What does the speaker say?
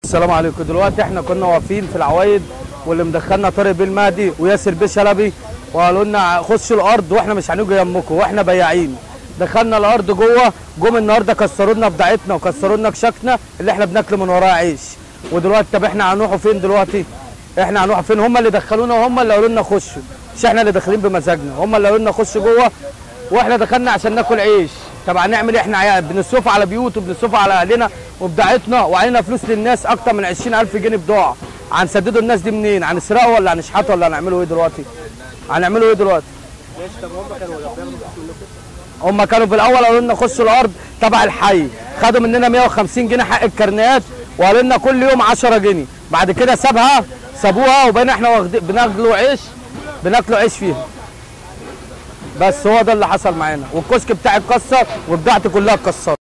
السلام عليكم دلوقتي احنا كنا واقفين في العوايد واللي مدخلنا طارق بيه المهدي وياسر بيه شلبي وقالوا لنا خشوا الارض واحنا مش هنيجي يمكم واحنا بياعين دخلنا الارض جوه جم النهارده كسروا لنا بضاعتنا وكسروا لنا كشكنا اللي احنا بناكل من وراها عيش ودلوقتي طب احنا هنروحوا فين دلوقتي؟ احنا هنروح فين؟ هم اللي دخلونا وهم اللي قالوا لنا خشوا مش احنا اللي داخلين بمزاجنا هم اللي قالوا لنا خشوا جوه واحنا دخلنا عشان ناكل عيش طب هنعمل ايه احنا عيال بنصرف على بيوت وبنصرف على اهلنا وبضاعتنا وعلينا فلوس للناس اكتر من 20000 جنيه بضاعه هنسددوا الناس دي منين هنسرقوا ولا هنشحتوا ولا هنعملوا ايه دلوقتي هنعملوا ايه دلوقتي ماشي طب هم كانوا بياخدوا فلوس منكم هم كانوا في الاول قالوا لنا خشوا الارض تبع الحي خدوا مننا 150 جنيه حق الكارنيات وقالوا لنا كل يوم 10 جنيه بعد كده سابها سابوها وبقينا احنا واخدين بناكلوا عيش بناكلوا عيش فيها بس هو ده اللي حصل معانا والكشك بتاعي اتكسر وبضاعتي كلها اتكسرت